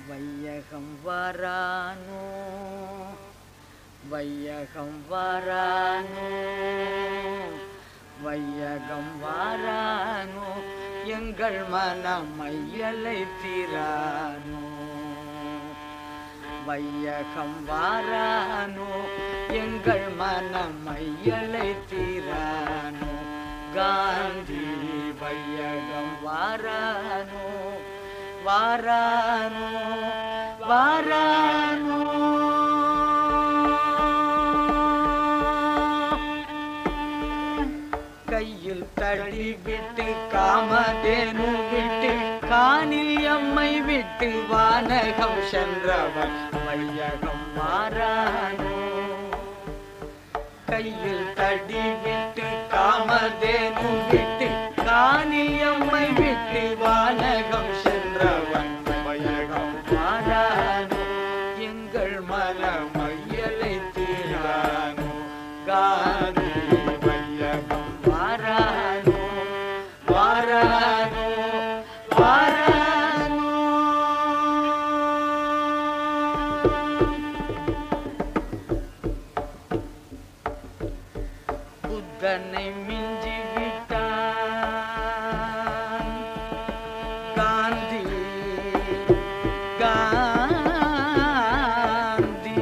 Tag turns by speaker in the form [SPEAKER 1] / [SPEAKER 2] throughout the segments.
[SPEAKER 1] வையகம் வரானோ வையகம் வரானோ வையகம் வாரானோ எங்கள் மனம் மையலை தீரானோ வையகம் வாரானோ எங்கள் மனம் மையலை தீரானோ காந்தி வையகம் வாரானோ வாரானோ வாரானோ கையில் தடி விட்டு காமதேனு விட்டு காணில் எம்மை விட்டு வானகம் சென்றவன் வையகம் மாறானோ கையில் தடி விட்டு காமதேனு விட்டு காணில் எம்மை விட்டு வானகம் சென்றவன் வையகம் மாறானோ எங்கள் மன மையலை தீரானோ காந்தி வையகம் வாரானோ வாரானோ வாரானோ புத்தனை மிஞ்சி விட்டான் காந்தி காந்தி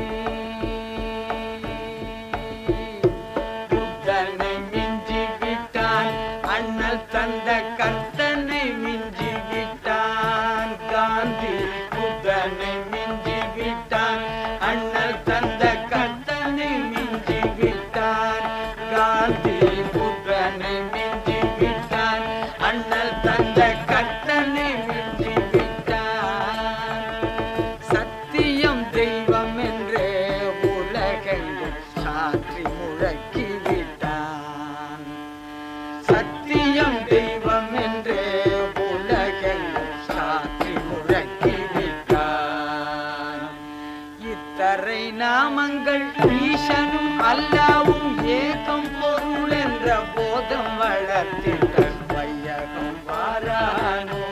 [SPEAKER 1] புத்தனை மிஞ்சி விட்டான் அண்ணல் தந்த கர்த்தனை மிஞ்சி விட்டான் காந்தி புத்தனை மிஞ்சி விட்டான் அண்ணல் தந்த கர்த்தனை மிஞ்சி விட்டான் காந்தி புத்தனை மிஞ்சி விட்டான் அண்ணல் தந்த கர்த்தனை மிஞ்சி விட்டான் சத்தியம் தெய்வம் என்றே உலகெங்கும் சாற்றி முழக்கி விட்டான் சத்தியம் தெய்வம் என்றே உலகெங்கும் சாற்றி முழக்கி விட்டான் இத்தரை நாமங்கள் ஈசனும் அல்லாவும் ஏகம் பொருள் என்ற போதம் வளர்த்திட்ட வையகம் வாரானோ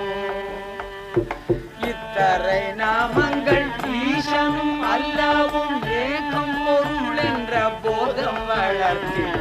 [SPEAKER 1] இத்தரை நாமங்கள் ஈசனும் அல்லாவும் ஏகம் பொருள் என்ற போதம் வளர்த்திட